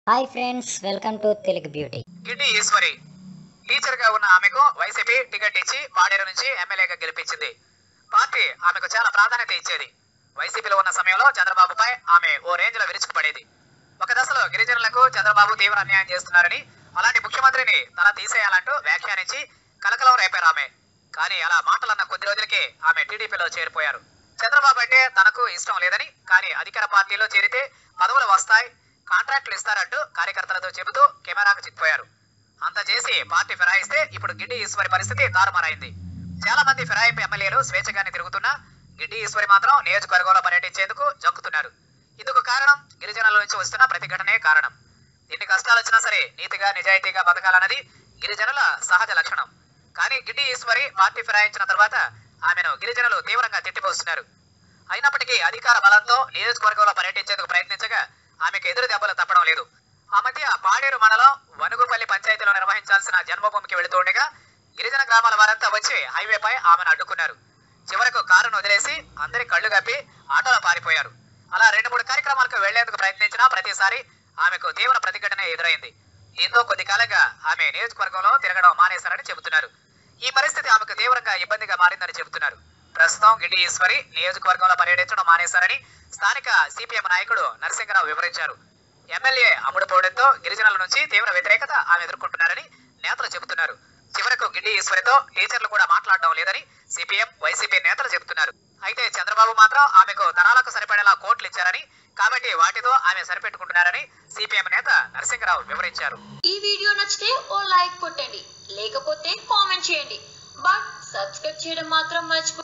hi friends welcome to Telugu beauty Giddi Eswari teacher గా ఉన్న ఆమెకు వైసీపీ టికెట్ ఇచ్చి పాడేరు నుంచి ఎమ్మెల్యేగా గెలిపించింది పార్టీ ఆమెకు చాలా ప్రాధాన్యత ఇచ్చేది వైసీపీలో ఉన్న సమయంలో చంద్రబాబుపై ఆమె ఓ రేంజ్ లో విరుచుకుపడేది ఒక దశలో గిరిజనులకు చంద్రబాబు తీవ్ర అన్యాయం చేస్తున్నారని అలాంటి ముఖ్యమంత్రిని తల తీసేయాలంటూ వ్యాఖ్యానించి కలకలం రేపారు ఆమె కానీ అలా మాటలన్న కొద్ది రోజులకే ఆమె టీడీపీలో చేరిపోయారు చంద్రబాబు అంటే తనకు ఇష్టం లేదని కానీ అధికార పార్టీలో చేరితే పదవులు వస్తాయి కాంట్రాక్టులు ఇస్తారంటూ కార్యకర్తలతో చెబుతూ కెమెరాకు చిక్కిపోయారు అంత చేసి పార్టీ ఫిరాయిస్తే ఇప్పుడు గిడ్డి ఈశ్వరి పరిస్థితి తారుమారైంది చాలా మంది ఫిరాయింపు ఎమ్మెల్యేలు స్వేచ్ఛగానే తిరుగుతున్నా గిడ్డి ఈశ్వరి మాత్రం నియోజకవర్గంలో పర్యటించేందుకు జంకుతున్నారు ఇందుకు కారణం గిరిజనుల నుంచి వస్తున్న ప్రతిఘటనే కారణం ఎన్ని కష్టాలు వచ్చినా సరే నీతిగా నిజాయితీగా బతకాలన్నది గిరిజనుల సహజ లక్షణం కానీ గిడ్డి ఈశ్వరి పార్టీ ఫిరాయించిన తర్వాత ఆమెను గిరిజనులు తీవ్రంగా తిట్టిపోస్తున్నారు అయినప్పటికీ అధికార బలంతో నియోజకవర్గంలో పర్యటించేందుకు ప్రయత్నించగా ఆమెకు ఎదురు దెబ్బలు తప్పడం లేదు ఆ మధ్య పాడేరు మండలం వనుగుపల్లి పంచాయతీలో నిర్వహించాల్సిన జన్మభూమికి వెళుతుండగా గిరిజన గ్రామాల వారంతా వచ్చి హైవేపై ఆమెను అడ్డుకున్నారు చివరకు కారును వదిలేసి అందరి కళ్ళు కప్పి ఆటోలో పారిపోయారు అలా రెండు మూడు కార్యక్రమాలకు వెళ్లేందుకు ప్రయత్నించినా ప్రతిసారి ఆమెకు తీవ్ర ప్రతిఘటన ఎదురైంది దీంతో కొద్ది కాలంగా ఆమె నియోజకవర్గంలో తిరగడం మానేశారని చెబుతున్నారు ఈ పరిస్థితి ఆమెకు తీవ్రంగా ఇబ్బందిగా మారిందని చెబుతున్నారు ప్రస్తుతం గిడ్డి ఈశ్వరి నియోజకవర్గంలో పర్యటించడం మానేశారని స్థానిక సిపిఎం నాయకుడు నరసింహరావు వివరించారు ఎమ్మెల్యే అమ్ముడు పోవడంతో గిరిజనుల నుంచి తీవ్ర వ్యతిరేకత ఆమె ఎదుర్కొంటున్నారని నేతలు చెబుతున్నారు చివరకు గిడ్డి ఈశ్వరితో టీచర్లు కూడా మాట్లాడడం లేదని సిపిఎం వైసీపీ నేతలు చెబుతున్నారు అయితే చంద్రబాబు మాత్రం ఆమెకు తరాలకు సరిపడేలా కోట్లు ఇచ్చారని కాబట్టి వాటితో ఆమె సరిపెట్టుకుంటున్నారని సిపిఎం నేత నరసింహరావు వివరించారు ఈ వీడియో నచ్చితే ఓ లైక్ కొట్టండి లేకపోతే కామెంట్ చేయండి బట్ సబ్స్క్రైబ్ చేయడం మాత్రం మర్చిపో